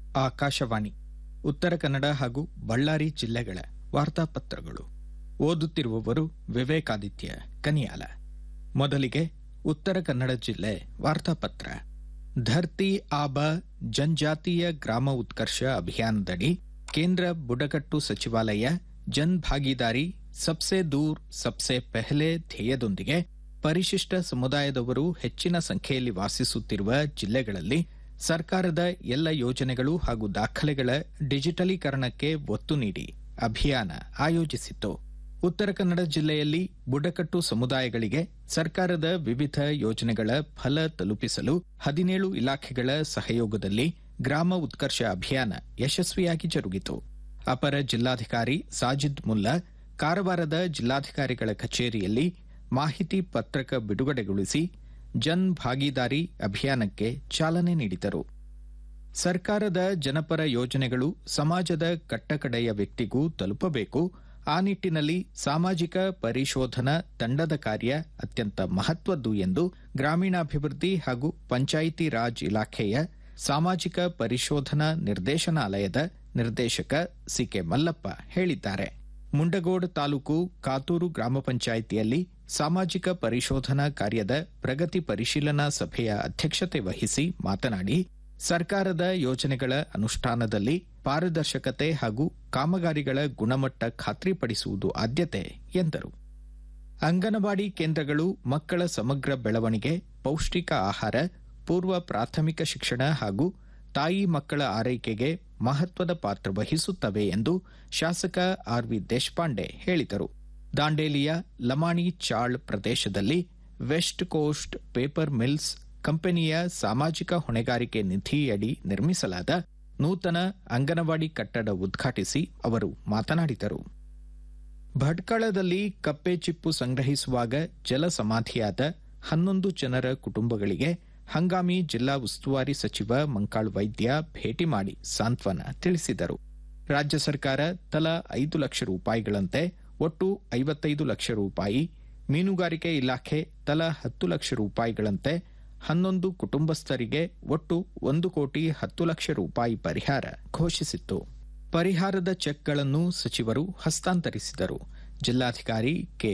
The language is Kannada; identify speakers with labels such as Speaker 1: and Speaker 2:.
Speaker 1: ಆಕಾಶವಾಣಿ ಉತ್ತರ ಕನ್ನಡ ಹಾಗೂ ಬಳ್ಳಾರಿ ಜಿಲ್ಲೆಗಳ ವಾರ್ತಾಪತ್ರಗಳು ಓದುತ್ತಿರುವವರು ವಿವೇಕಾದಿತ್ಯ ಕನಿಯಾಲ ಮೊದಲಿಗೆ ಉತ್ತರ ಕನ್ನಡ ಜಿಲ್ಲೆ ವಾರ್ತಾಪತ್ರ ಧರ್ತಿ ಆಬ ಜನಜಾತೀಯ ಗ್ರಾಮ ಉತ್ಕರ್ಷ ಅಭಿಯಾನದಡಿ ಕೇಂದ್ರ ಬುಡಕಟ್ಟು ಸಚಿವಾಲಯ ಜನ್ ಭಾಗಿದಾರಿ ಸಬ್ಸೆ ದೂರ್ ಸಬ್ಸೆ ಪೆಹಲೆ ಧ್ಯೇಯದೊಂದಿಗೆ ಪರಿಶಿಷ್ಟ ಸಮುದಾಯದವರು ಹೆಚ್ಚಿನ ಸಂಖ್ಯೆಯಲ್ಲಿ ವಾಸಿಸುತ್ತಿರುವ ಜಿಲ್ಲೆಗಳಲ್ಲಿ ಸರ್ಕಾರದ ಎಲ್ಲ ಯೋಜನೆಗಳು ಹಾಗೂ ದಾಖಲೆಗಳ ಡಿಜಿಟಲೀಕರಣಕ್ಕೆ ಒತ್ತು ನೀಡಿ ಅಭಿಯಾನ ಆಯೋಜಿಸಿತ್ತು ಉತ್ತರ ಕನ್ನಡ ಜಿಲ್ಲೆಯಲ್ಲಿ ಬುಡಕಟ್ಟು ಸಮುದಾಯಗಳಿಗೆ ಸರ್ಕಾರದ ವಿವಿಧ ಯೋಜನೆಗಳ ಫಲ ತಲುಪಿಸಲು ಹದಿನೇಳು ಇಲಾಖೆಗಳ ಸಹಯೋಗದಲ್ಲಿ ಗ್ರಾಮ ಉತ್ಕರ್ಷ ಅಭಿಯಾನ ಯಶಸ್ವಿಯಾಗಿ ಜರುಗಿತು ಅಪರ ಜಿಲ್ಲಾಧಿಕಾರಿ ಸಾಜಿದ್ ಮುಲ್ಲಾ ಕಾರವಾರದ ಜಿಲ್ಲಾಧಿಕಾರಿಗಳ ಕಚೇರಿಯಲ್ಲಿ ಮಾಹಿತಿ ಪತ್ರಕ ಬಿಡುಗಡೆಗೊಳಿಸಿ ಜನ್ ಭಾಗಿದಾರಿ ಅಭಿಯಾನಕ್ಕೆ ಚಾಲನೆ ನೀಡಿದರು ಸರ್ಕಾರದ ಜನಪರ ಯೋಜನೆಗಳು ಸಮಾಜದ ಕಟ್ಟಕಡೆಯ ವ್ಯಕ್ತಿಗೂ ತಲುಪಬೇಕು ಆ ನಿಟ್ಟಿನಲ್ಲಿ ಸಾಮಾಜಿಕ ಪರಿಶೋಧನಾ ತಂಡದ ಕಾರ್ಯ ಅತ್ಯಂತ ಮಹತ್ವದ್ದು ಎಂದು ಗ್ರಾಮೀಣಾಭಿವೃದ್ಧಿ ಹಾಗೂ ಪಂಚಾಯಿತಿ ರಾಜ್ ಇಲಾಖೆಯ ಸಾಮಾಜಿಕ ಪರಿಶೋಧನಾ ನಿರ್ದೇಶನಾಲಯದ ನಿರ್ದೇಶಕ ಸಿಕೆ ಮಲ್ಲಪ್ಪ ಹೇಳಿದ್ದಾರೆ ಮುಂಡಗೋಡ್ ತಾಲೂಕು ಕಾತೂರು ಗ್ರಾಮ ಪಂಚಾಯಿತಿಯಲ್ಲಿ ಸಾಮಾಜಿಕ ಪರಿಶೋಧನಾ ಕಾರ್ಯದ ಪ್ರಗತಿ ಪರಿಶೀಲನಾ ಸಭೆಯ ಅಧ್ಯಕ್ಷತೆ ವಹಿಸಿ ಮಾತನಾಡಿ ಸರ್ಕಾರದ ಯೋಜನೆಗಳ ಅನುಷ್ಠಾನದಲ್ಲಿ ಪಾರದರ್ಶಕತೆ ಹಾಗೂ ಕಾಮಗಾರಿಗಳ ಗುಣಮಟ್ಟ ಖಾತ್ರಿಪಡಿಸುವುದು ಆದ್ಯತೆ ಎಂದರು ಅಂಗನವಾಡಿ ಕೇಂದ್ರಗಳು ಮಕ್ಕಳ ಸಮಗ್ರ ಬೆಳವಣಿಗೆ ಪೌಷ್ಟಿಕ ಆಹಾರ ಪೂರ್ವ ಪ್ರಾಥಮಿಕ ಶಿಕ್ಷಣ ಹಾಗೂ ತಾಯಿ ಮಕ್ಕಳ ಆರೈಕೆಗೆ ಮಹತ್ವದ ಪಾತ್ರ ವಹಿಸುತ್ತವೆ ಎಂದು ಶಾಸಕ ಆರ್ವಿ ದೇಶಪಾಂಡೆ ಹೇಳಿದರು ದಾಂಡೇಲಿಯ ಲಮಾಣಿ ಚಾಳ್ ಪ್ರದೇಶದಲ್ಲಿ ವೆಸ್ಟ್ ಕೋಸ್ಟ್ ಪೇಪರ್ ಮಿಲ್ಸ್ ಕಂಪನಿಯ ಸಾಮಾಜಿಕ ಹೊಣೆಗಾರಿಕೆ ನಿಧಿಯಡಿ ನಿರ್ಮಿಸಲಾದ ನೂತನ ಅಂಗನವಾಡಿ ಕಟ್ಟಡ ಉದ್ಘಾಟಿಸಿ ಅವರು ಮಾತನಾಡಿದರು ಭಟ್ಕಳದಲ್ಲಿ ಕಪ್ಪೆ ಚಿಪ್ಪು ಸಂಗ್ರಹಿಸುವಾಗ ಜಲ ಸಮಾಧಿಯಾದ ಹನ್ನೊಂದು ಜನರ ಕುಟುಂಬಗಳಿಗೆ ಹಂಗಾಮಿ ಜಿಲ್ಲಾ ಉಸ್ತುವಾರಿ ಸಚಿವ ಮಂಕಾಳ್ ವೈದ್ಯ ಭೇಟಿ ಮಾಡಿ ಸಾಂತ್ವನ ತಿಳಿಸಿದರು ರಾಜ್ಯ ಸರ್ಕಾರ ತಲಾ ಐದು ಲಕ್ಷ ರೂಪಾಯಿಗಳಂತೆ ಒಟ್ಟು ಐವತ್ತೈದು ಲಕ್ಷ ರೂಪಾಯಿ ಮೀನುಗಾರಿಕೆ ಇಲಾಖೆ ತಲಾ ಹತ್ತು ಲಕ್ಷ ರೂಪಾಯಿಗಳಂತೆ ಹನ್ನೊಂದು ಕುಟುಂಬಸ್ಥರಿಗೆ ಒಟ್ಟು ಒಂದು ಕೋಟಿ ಹತ್ತು ಲಕ್ಷ ರೂಪಾಯಿ ಪರಿಹಾರ ಘೋಷಿಸಿತ್ತು ಪರಿಹಾರದ ಚೆಕ್ಗಳನ್ನು ಸಚಿವರು ಹಸ್ತಾಂತರಿಸಿದರು ಜಿಲ್ಲಾಧಿಕಾರಿ ಕೆ